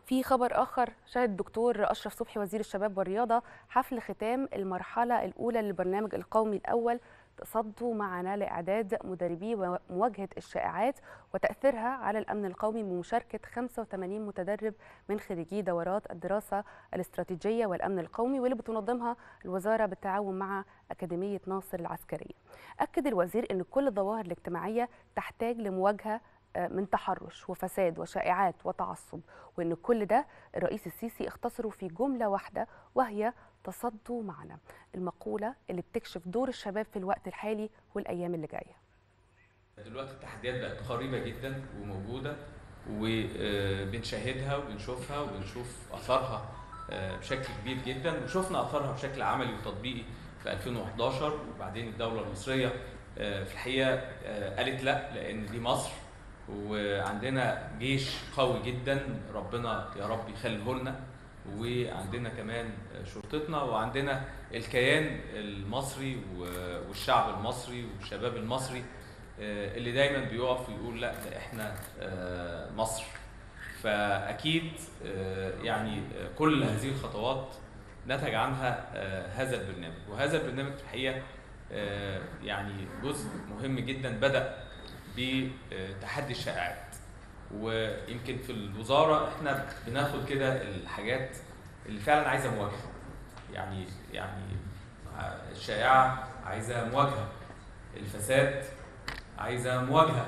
في خبر آخر شهد الدكتور أشرف صبحي وزير الشباب والرياضة حفل ختام المرحلة الأولى للبرنامج القومي الأول تصدوا معنا لإعداد مدربي ومواجهة الشائعات وتأثيرها على الأمن القومي بمشاركة 85 متدرب من خريجي دورات الدراسة الاستراتيجية والأمن القومي واللي بتنظمها الوزارة بالتعاون مع أكاديمية ناصر العسكرية أكد الوزير أن كل الظواهر الاجتماعية تحتاج لمواجهة من تحرش وفساد وشائعات وتعصب وان كل ده الرئيس السيسي اختصره في جمله واحده وهي تصدوا معنا المقوله اللي بتكشف دور الشباب في الوقت الحالي والايام اللي جايه دلوقتي التحديات بقت قريبه جدا وموجوده وبنشاهدها وبنشوفها وبنشوف اثرها بشكل كبير جدا وشفنا اثرها بشكل عملي وتطبيقي في 2011 وبعدين الدوله المصريه في الحقيقه قالت لا لان دي مصر وعندنا جيش قوي جدا ربنا يا رب يخليه لنا وعندنا كمان شرطتنا وعندنا الكيان المصري والشعب المصري والشباب المصري اللي دايما بيقف ويقول لا ده احنا مصر فاكيد يعني كل هذه الخطوات نتج عنها هذا البرنامج وهذا البرنامج في الحقيقه يعني جزء مهم جدا بدا بتحدي الشائعات ويمكن في الوزاره احنا بناخد كده الحاجات اللي فعلا عايزه مواجهه يعني يعني الشائعه عايزه مواجهه الفساد عايزه مواجهه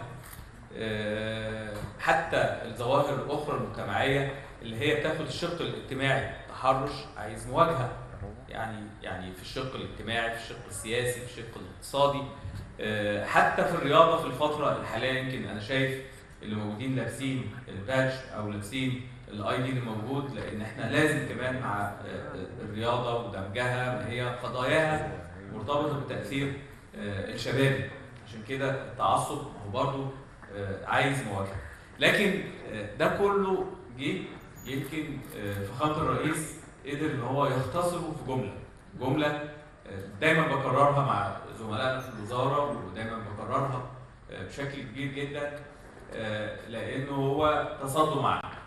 حتى الظواهر الاخرى المجتمعيه اللي هي بتاخد الشق الاجتماعي تحرش عايز مواجهه يعني يعني في الشق الاجتماعي في الشق السياسي في الشق الاقتصادي حتى في الرياضه في الفتره الحاليه يمكن انا شايف اللي موجودين لابسين الباتش او لابسين الاي دي اللي موجود لان احنا لازم كمان مع الرياضه ودمجها ما هي قضاياها مرتبطه بالتاثير الشبابي عشان كده التعصب هو برضه عايز مواجهه لكن ده كله جه يمكن فخامه الرئيس قدر ان هو يختصره في جمله جمله دايما بكررها مع زملائنا في الوزاره ودايما بكررها بشكل كبير جدا لانه هو تصدوا معنا